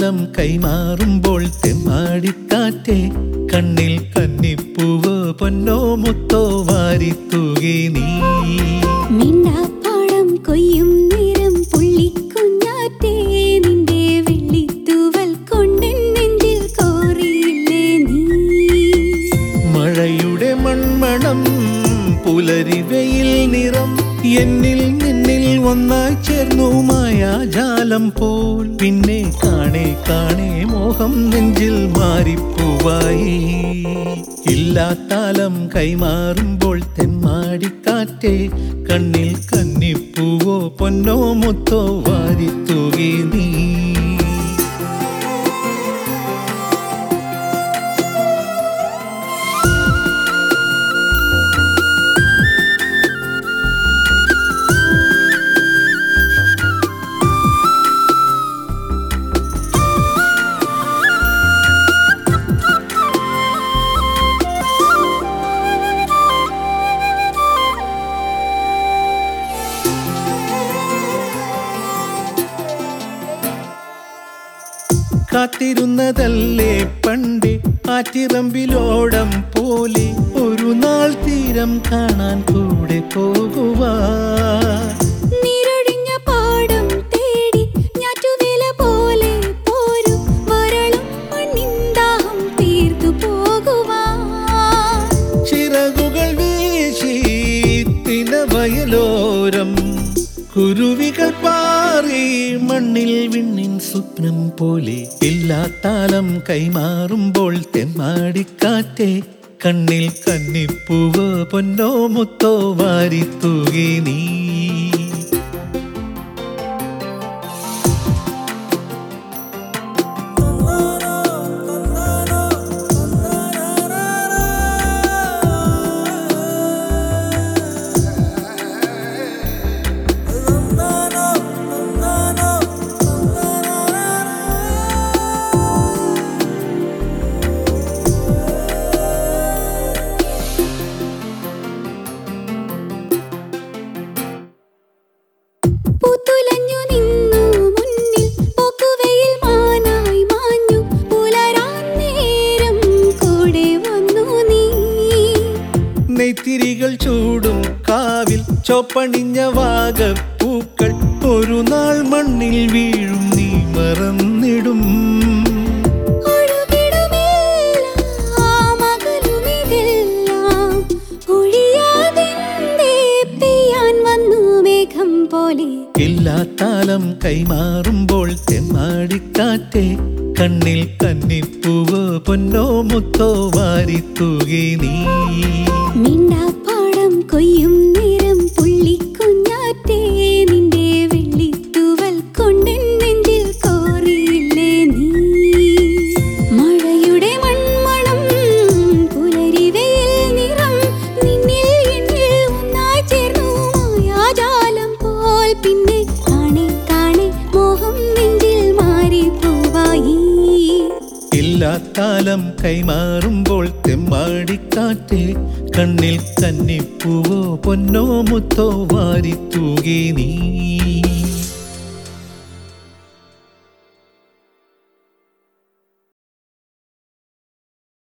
ഇല്ലാത്താലം കൈമാറുമ്പോൾ തെമ്മാടിക്കാറ്റേ കണ്ണിൽ കന്നിപ്പൂവോ പൊന്നോ മുത്തോ വാരിത്തൂകി നീ മിണ്ടാപ്പാടം കൊയ്യും നേരം പുള്ളിക്കുഞ്ഞാറ്റേ നിന്റെ വെള്ളിത്തൂവൽ കൊണ്ടെൻ നെഞ്ചിൽ കോറിയില്ലേ നീ മഴയുടെ മൺമണം പുലരി വെയിൽ നിറം എന്നിൽ നിന്നിൽ ഒന്നായി ചേർന്നു മായാജാലം പോൽ പിന്നെ കാണേ കാണേ മോഹം നെഞ്ചിൽ മാറിപ്പൂവായി ഇല്ലാത്താലം കൈമാറുമ്പോൾ തെമ്മാടിക്കാറ്റേ കണ്ണിൽ കന്നിപ്പൂവോ പൊന്നോ മുത്തോ വാരിത്തൂകി നീ കാത്തിരുന്നതല്ലേ പണ്ട് ആറ്റിറമ്പിലോടം പോലെ ഒരു നാൾ തീരം കാണാൻ കൂടെ പോകുവാ നീരൊഴിഞ്ഞ പാടം തേടി ഞാറ്റുവേല പോലെ പോരും വരളും മണ്ണിന്ദാഹം തീർത്തു പോകുവാൻ ചിറകുകൾ വീശി തിനവയലോരം കുരുവികൾ പാറി മണ്ണിൽ വിണ്ണിൻ സ്വപ്നം പോലെ ഇല്ലാത്താലം കൈമാറുമ്പോൾ തെമ്മാടിക്കാറ്റേ കണ്ണിൽ കന്നിപ്പൂവോ പൊന്നോ മുത്തോ വാരിത്തൂകി നീ പൂത്തുലഞ്ഞു നിന്നു മുന്നിൽ പോക്കുവെയിൽ മാനായി മാഞ്ഞു പുലരാൻ നേരം കൂടെ വന്നു നീ നെയ്ത്തിരികൾ ചൂടും കാവിൽ ചോപ്പണിഞ്ഞ വാഗപ്പൂക്കൾ ഒരു നാൾ മണ്ണിൽ വീഴും നീ മറന്നിടും ഒഴുകിടുമെല്ലാം അകലുമിതെല്ലാം ഒഴിയാതെന്തേ പെയ്യാൻ വന്നു മേഘം പോലെ ഇല്ലാത്താലം കൈമാറുമ്പോൾ തെമ്മാടിക്കാറ്റേ കണ്ണിൽ കന്നിപ്പൂവോ പൊന്നോ മുത്തോ വാരിത്തൂകി നീ മിണ്ടാപ്പാടം കൊയ്യും നേരം പുള്ളിക്കുഞ്ഞാറ്റേ നിന്റെ വെള്ളിത്തൂവൽ കൊണ്ടെൻ നെഞ്ചിൽ കോറിയില്ലേ നീ മഴയുടെ മൺമണം പുലരിവെയിൽ നിറം നിന്നിൽ എന്നിൽ ഒന്നായി ചേർന്നു മായാജാലം പോൽ പിന്നെ കാണെ കാണെ മോഹം നെഞ്ചിൽ മാറി പൂവായി ഇല്ലാത്താലം കൈമാറുമ്പോൾ തെമ്മാടിക്കാറ്റേ കണ്ണിൽ കന്നിപ്പൂവോ പൊന്നോ മുത്തോ വാരിത്തൂകി നീ